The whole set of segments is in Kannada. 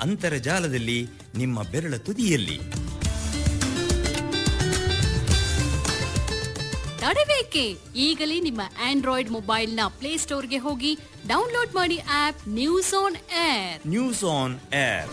ಅಂತರ್ಜಾಲದಲ್ಲಿ ನಿಮ್ಮ ಬೆರಳ ತುದಿಯಲ್ಲಿ ತಡಬೇಕೆ ಈಗಲೇ ನಿಮ್ಮ ಆಂಡ್ರಾಯ್ಡ್ ಮೊಬೈಲ್ನ ಪ್ಲೇಸ್ಟೋರ್ಗೆ ಹೋಗಿ ಡೌನ್ಲೋಡ್ ಮಾಡಿ app news on air news on air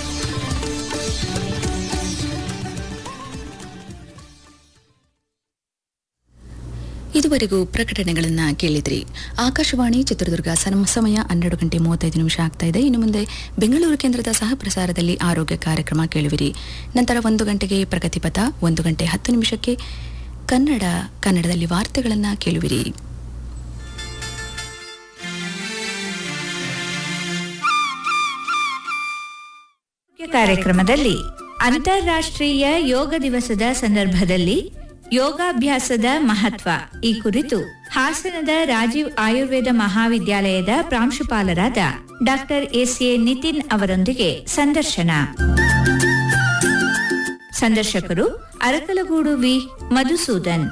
ಇದುವರೆಗೂ ಪ್ರಕಟಣೆಗಳನ್ನ ಕೇಳಿದ್ರಿ ಆಕಾಶವಾಣಿ ಚಿತ್ರದುರ್ಗ ಸಮ- ಸಮಯ ಹನ್ನೆರಡು ಗಂಟೆ ಮೂವತ್ತೈದು ನಿಮಿಷ ಆಗ್ತಾ ಇದೆ ಇನ್ನು ಮುಂದೆ ಬೆಂಗಳೂರು ಕೇಂದ್ರದ ಸಹ ಪ್ರಸಾರದಲ್ಲಿ ಆರೋಗ್ಯ ಕಾರ್ಯಕ್ರಮ ಕೇಳುವಿರಿ ನಂತರ ಒಂದು ಗಂಟೆಗೆ ಪ್ರಗತಿಪಥ ಒಂದು ಗಂಟೆ ಹತ್ತು ನಿಮಿಷಕ್ಕೆ ಕನ್ನಡ ಕನ್ನಡದಲ್ಲಿ ವಾರ್ತೆಗಳನ್ನ ಕೇಳುವಿರಿ ಮುಖ್ಯ ಕಾರ್ಯಕ್ರಮದಲ್ಲಿ ಅಂತಾರಾಷ್ಟ್ರೀಯ ಯೋಗ ದಿವಸದ ಸಂದರ್ಭದಲ್ಲಿ ಯೋಗಾಭ್ಯಾಸದ ಮಹತ್ವ ಈ ಕುರಿತು ಹಾಸನದ ರಾಜೀವ್ ಆಯುರ್ವೇದ ಮಹಾವಿದ್ಯಾಲಯದ ಪ್ರಾಂಶುಪಾಲರಾದ ಡಾಕ್ಟರ್ ಎಸ್ ಎ ನಿತಿನ್ ಅವರೊಂದಿಗೆ ಸಂದರ್ಶನ ಸಂದರ್ಶಕರು ಅರಕಲಗೂಡು ವಿ ಮಧುಸೂದನ್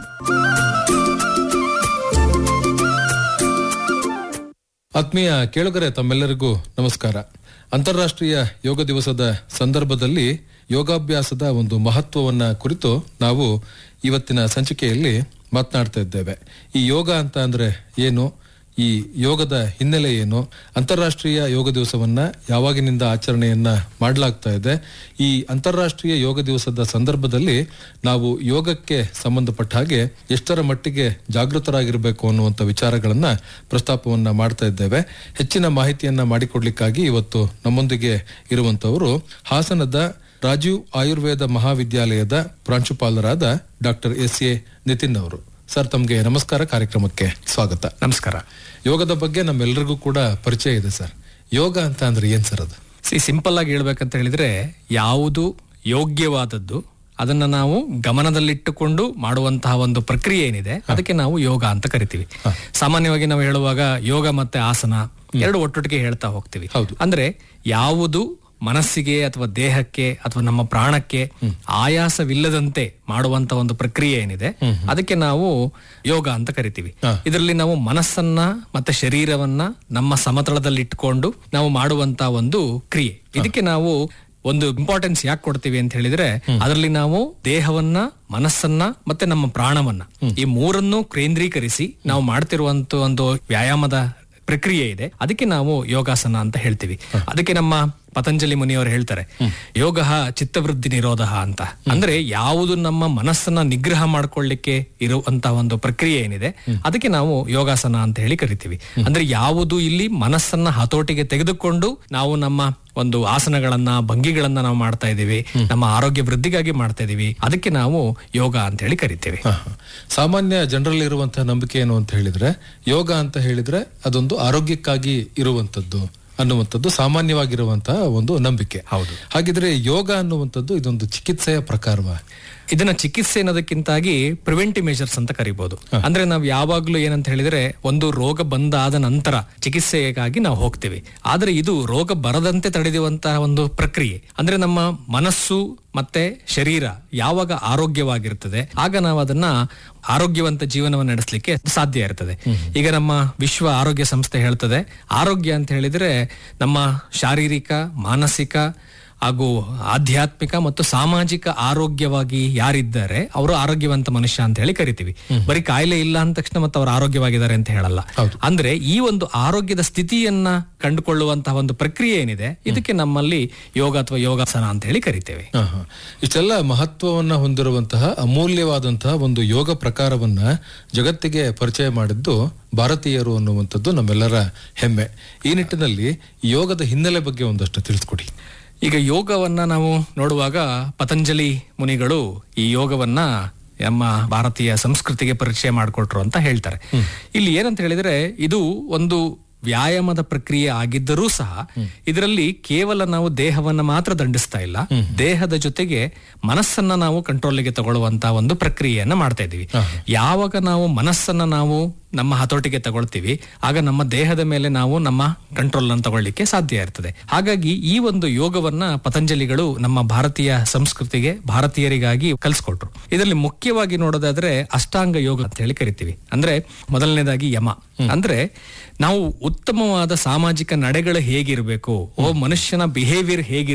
ಆತ್ಮೀಯ ಕೇಳುಗರೆ ತಮ್ಮೆಲ್ಲರಿಗೂ ನಮಸ್ಕಾರ ಅಂತಾರಾಷ್ಟ್ರೀಯ ಯೋಗ ದಿವಸದ ಸಂದರ್ಭದಲ್ಲಿ ಯೋಗಾಭ್ಯಾಸದ ಒಂದು ಮಹತ್ವವನ್ನ ಕುರಿತು ನಾವು ಇವತ್ತಿನ ಸಂಚಿಕೆಯಲ್ಲಿ ಮಾತನಾಡ್ತಾ ಇದ್ದೇವೆ ಈ ಯೋಗ ಅಂತ ಅಂದ್ರೆ ಏನು ಈ ಯೋಗದ ಹಿನ್ನೆಲೆ ಏನು ಅಂತಾರಾಷ್ಟ್ರೀಯ ಯೋಗ ದಿವಸವನ್ನ ಯಾವಾಗಿನಿಂದ ಆಚರಣೆಯನ್ನ ಮಾಡಲಾಗ್ತಾ ಇದೆ ಈ ಅಂತಾರಾಷ್ಟ್ರೀಯ ಯೋಗ ದಿವಸದ ಸಂದರ್ಭದಲ್ಲಿ ನಾವು ಯೋಗಕ್ಕೆ ಸಂಬಂಧಪಟ್ಟ ಹಾಗೆ ಎಷ್ಟರ ಮಟ್ಟಿಗೆ ಜಾಗೃತರಾಗಿರಬೇಕು ಅನ್ನುವಂಥ ವಿಚಾರಗಳನ್ನ ಪ್ರಸ್ತಾಪವನ್ನ ಮಾಡ್ತಾ ಇದ್ದೇವೆ ಹೆಚ್ಚಿನ ಮಾಹಿತಿಯನ್ನ ಮಾಡಿಕೊಡ್ಲಿಕ್ಕಾಗಿ ಇವತ್ತು ನಮ್ಮೊಂದಿಗೆ ಇರುವಂತವರು ಹಾಸನದ ರಾಜೀವ್ ಆಯುರ್ವೇದ ಮಹಾವಿದ್ಯಾಲಯದ ಪ್ರಾಂಶುಪಾಲರಾದ ಡಾಕ್ಟರ್ ಎಸ್ ಎ ನಿತಿನ್ ಅವರು ಸರ್ ತಮಗೆ ನಮಸ್ಕಾರ ಕಾರ್ಯಕ್ರಮಕ್ಕೆ ಸ್ವಾಗತ ನಮಸ್ಕಾರ ಯೋಗದ ಬಗ್ಗೆ ನಮ್ಮೆಲ್ಲರಿಗೂ ಕೂಡ ಪರಿಚಯ ಇದೆ ಸರ್ ಯೋಗ ಅಂತ ಅಂದ್ರೆ ಏನ್ ಸರ್ ಅದು ಸಿ ಸಿಂಪಲ್ ಆಗಿ ಹೇಳ್ಬೇಕಂತ ಹೇಳಿದ್ರೆ ಯಾವುದು ಯೋಗ್ಯವಾದದ್ದು ಅದನ್ನ ನಾವು ಗಮನದಲ್ಲಿಟ್ಟುಕೊಂಡು ಮಾಡುವಂತಹ ಒಂದು ಪ್ರಕ್ರಿಯೆ ಏನಿದೆ ಅದಕ್ಕೆ ನಾವು ಯೋಗ ಅಂತ ಕರಿತೀವಿ ಸಾಮಾನ್ಯವಾಗಿ ನಾವು ಹೇಳುವಾಗ ಯೋಗ ಮತ್ತೆ ಆಸನ ಎರಡು ಒಟ್ಟೊಟ್ಟಿಗೆ ಹೇಳ್ತಾ ಹೋಗ್ತೀವಿ ಅಂದ್ರೆ ಯಾವುದು ಮನಸ್ಸಿಗೆ ಅಥವಾ ದೇಹಕ್ಕೆ ಅಥವಾ ನಮ್ಮ ಪ್ರಾಣಕ್ಕೆ ಆಯಾಸವಿಲ್ಲದಂತೆ ಮಾಡುವಂತ ಒಂದು ಪ್ರಕ್ರಿಯೆ ಏನಿದೆ ಅದಕ್ಕೆ ನಾವು ಯೋಗ ಅಂತ ಕರಿತೀವಿ ಇದರಲ್ಲಿ ನಾವು ಮನಸ್ಸನ್ನ ಮತ್ತೆ ಶರೀರವನ್ನ ನಮ್ಮ ಸಮತಳದಲ್ಲಿ ಇಟ್ಕೊಂಡು ನಾವು ಮಾಡುವಂತ ಒಂದು ಕ್ರಿಯೆ ಇದಕ್ಕೆ ನಾವು ಒಂದು ಇಂಪಾರ್ಟೆನ್ಸ್ ಯಾಕೆ ಕೊಡ್ತೀವಿ ಅಂತ ಹೇಳಿದ್ರೆ ಅದರಲ್ಲಿ ನಾವು ದೇಹವನ್ನ ಮನಸ್ಸನ್ನ ಮತ್ತೆ ನಮ್ಮ ಪ್ರಾಣವನ್ನ ಈ ಮೂರನ್ನು ಕೇಂದ್ರೀಕರಿಸಿ ನಾವು ಮಾಡ್ತಿರುವಂತ ಒಂದು ವ್ಯಾಯಾಮದ ಪ್ರಕ್ರಿಯೆ ಇದೆ ಅದಕ್ಕೆ ನಾವು ಯೋಗಾಸನ ಅಂತ ಹೇಳ್ತೀವಿ ಅದಕ್ಕೆ ನಮ್ಮ ಪತಂಜಲಿ ಮುನಿಯವರು ಹೇಳ್ತಾರೆ ಯೋಗ ಚಿತ್ತವೃದ್ಧಿ ನಿರೋಧ ಅಂತ ಅಂದ್ರೆ ಯಾವುದು ನಮ್ಮ ಮನಸ್ಸನ್ನ ನಿಗ್ರಹ ಮಾಡ್ಕೊಳ್ಳಿಕ್ಕೆ ಇರುವಂತಹ ಒಂದು ಪ್ರಕ್ರಿಯೆ ಏನಿದೆ ಅದಕ್ಕೆ ನಾವು ಯೋಗಾಸನ ಅಂತ ಹೇಳಿ ಕರಿತೀವಿ ಅಂದ್ರೆ ಯಾವುದು ಇಲ್ಲಿ ಮನಸ್ಸನ್ನ ಹತೋಟಿಗೆ ತೆಗೆದುಕೊಂಡು ನಾವು ನಮ್ಮ ಒಂದು ಆಸನಗಳನ್ನ ಭಂಗಿಗಳನ್ನ ನಾವು ಮಾಡ್ತಾ ಇದೀವಿ ನಮ್ಮ ಆರೋಗ್ಯ ವೃದ್ಧಿಗಾಗಿ ಮಾಡ್ತಾ ಇದೀವಿ ಅದಕ್ಕೆ ನಾವು ಯೋಗ ಅಂತ ಹೇಳಿ ಕರಿತೇವೆ ಹ, ಹ. ಸಾಮಾನ್ಯ ಜನರಲ್ಲಿ ಇರುವಂತಹ ನಂಬಿಕೆ ಏನು ಅಂತ ಹೇಳಿದ್ರೆ ಯೋಗ ಅಂತ ಹೇಳಿದ್ರೆ ಅದೊಂದು ಆರೋಗ್ಯಕ್ಕಾಗಿ ಇರುವಂತದ್ದು ಅನ್ನುವಂಥದ್ದು ಸಾಮಾನ್ಯವಾಗಿರುವಂತಹ ಒಂದು ನಂಬಿಕೆ ಹೌದು. ಹಾಗಿದ್ರೆ ಯೋಗ ಅನ್ನುವಂಥದ್ದು ಇದೊಂದು ಚಿಕಿತ್ಸೆಯ ಪ್ರಕಾರವ ಇದನ್ನ ಚಿಕಿತ್ಸೆ ಅನ್ನೋದಕ್ಕಿಂತಾಗಿ ಪ್ರಿವೆಂಟಿವ್ ಮೆಷರ್ಸ್ ಅಂತ ಕರಿಬಹುದು ಅಂದ್ರೆ ನಾವು ಯಾವಾಗ್ಲೂ ಏನಂತ ಹೇಳಿದ್ರೆ ಒಂದು ರೋಗ ಬಂದಾದ ನಂತರ ಚಿಕಿತ್ಸೆಗಾಗಿ ನಾವು ಹೋಗ್ತೀವಿ ಆದ್ರೆ ಇದು ರೋಗ ಬರದಂತೆ ತಡೆಯುವಂತಹ ಒಂದು ಪ್ರಕ್ರಿಯೆ ಅಂದ್ರೆ ನಮ್ಮ ಮನಸ್ಸು ಮತ್ತೆ ಶರೀರ ಯಾವಾಗ ಆರೋಗ್ಯವಾಗಿರ್ತದೆ ಆಗ ನಾವು ಅದನ್ನ ಆರೋಗ್ಯವಂತ ಜೀವನವನ್ನು ನಡೆಸಲಿಕ್ಕೆ ಸಾಧ್ಯ ಇರ್ತದೆ ಈಗ ನಮ್ಮ ವಿಶ್ವ ಆರೋಗ್ಯ ಸಂಸ್ಥೆ ಹೇಳ್ತದೆ ಆರೋಗ್ಯ ಅಂತ ಹೇಳಿದ್ರೆ ನಮ್ಮ ಶಾರೀರಿಕ ಮಾನಸಿಕ ಹಾಗೂ ಆಧ್ಯಾತ್ಮಿಕ ಮತ್ತು ಸಾಮಾಜಿಕ ಆರೋಗ್ಯವಾಗಿ ಯಾರಿದ್ದಾರೆ ಅವರು ಆರೋಗ್ಯವಂತ ಮನುಷ್ಯ ಅಂತ ಹೇಳಿ ಕರಿತೀವಿ ಬರೀ ಕಾಯಿಲೆ ಇಲ್ಲ ಅಂದ ತಕ್ಷಣ ಮತ್ತೆ ಅವರು ಆರೋಗ್ಯವಾಗಿದ್ದಾರೆ ಅಂತ ಹೇಳಲ್ಲ ಅಂದ್ರೆ ಈ ಒಂದು ಆರೋಗ್ಯದ ಸ್ಥಿತಿಯನ್ನ ಕಂಡುಕೊಳ್ಳುವಂತಹ ಒಂದು ಪ್ರಕ್ರಿಯೆ ಏನಿದೆ ಇದಕ್ಕೆ ನಮ್ಮಲ್ಲಿ ಯೋಗ ಅಥವಾ ಯೋಗಾಸನ ಅಂತ ಹೇಳಿ ಕರಿತೇವೆ ಹ, ಹ. ಇಷ್ಟೆಲ್ಲ ಮಹತ್ವವನ್ನ ಹೊಂದಿರುವಂತಹ ಅಮೂಲ್ಯವಾದಂತಹ ಒಂದು ಯೋಗ ಪ್ರಕಾರವನ್ನ ಜಗತ್ತಿಗೆ ಪರಿಚಯ ಮಾಡಿದ್ದು ಭಾರತೀಯರು ಅನ್ನುವಂಥದ್ದು ನಮ್ಮೆಲ್ಲರ ಹೆಮ್ಮೆ ಈ ನಿಟ್ಟಿನಲ್ಲಿ ಯೋಗದ ಹಿನ್ನೆಲೆ ಬಗ್ಗೆ ಒಂದಷ್ಟು ತಿಳಿಸ್ಕೊಡಿ ಈಗ ಯೋಗವನ್ನ ನಾವು ನೋಡುವಾಗ ಪತಂಜಲಿ ಮುನಿಗಳು ಈ ಯೋಗವನ್ನ ನಮ್ಮ ಭಾರತೀಯ ಸಂಸ್ಕೃತಿಗೆ ಪರಿಚಯ ಮಾಡಿಕೊಟ್ರು ಅಂತ ಹೇಳ್ತಾರೆ ಇಲ್ಲಿ ಏನಂತ ಹೇಳಿದ್ರೆ ಇದು ಒಂದು ವ್ಯಾಯಾಮದ ಪ್ರಕ್ರಿಯೆ ಆಗಿದ್ದರೂ ಸಹ ಇದರಲ್ಲಿ ಕೇವಲ ನಾವು ದೇಹವನ್ನ ಮಾತ್ರ ದಂಡಿಸ್ತಾ ಇಲ್ಲ ದೇಹದ ಜೊತೆಗೆ ಮನಸ್ಸನ್ನ ನಾವು ಕಂಟ್ರೋಲ್ಗೆ ತಗೊಳ್ಳುವಂತ ಒಂದು ಪ್ರಕ್ರಿಯೆಯನ್ನ ಮಾಡ್ತಾ ಇದೀವಿ ಯಾವಾಗ ನಾವು ಮನಸ್ಸನ್ನ ನಾವು ನಮ್ಮ ಹತೋಟಿಗೆ ತಗೊಳ್ತೀವಿ ಆಗ ನಮ್ಮ ದೇಹದ ಮೇಲೆ ನಾವು ನಮ್ಮ ಕಂಟ್ರೋಲ್ ಅನ್ನು ತಗೊಳ್ಳಿಕ್ಕೆ ಸಾಧ್ಯ ಇರ್ತದೆ ಹಾಗಾಗಿ ಈ ಒಂದು ಯೋಗವನ್ನ ಪತಂಜಲಿಗಳು ನಮ್ಮ ಭಾರತೀಯ ಸಂಸ್ಕೃತಿಗೆ ಭಾರತೀಯರಿಗಾಗಿ ಕಲಿಸ್ಕೊಟ್ರು ಇದರಲ್ಲಿ ಮುಖ್ಯವಾಗಿ ನೋಡೋದಾದ್ರೆ ಅಷ್ಟಾಂಗ ಯೋಗ ಅಂತ ಹೇಳಿ ಕರಿತೀವಿ ಅಂದ್ರೆ ಮೊದಲನೇದಾಗಿ ಯಮ ಅಂದ್ರೆ ನಾವು ಉತ್ತಮವಾದ ಸಾಮಾಜಿಕ ನಡೆಗಳು ಹೇಗಿರಬೇಕು ಓ ಮನುಷ್ಯನ ಬಿಹೇವಿಯರ್ ಹೇಗಿರ್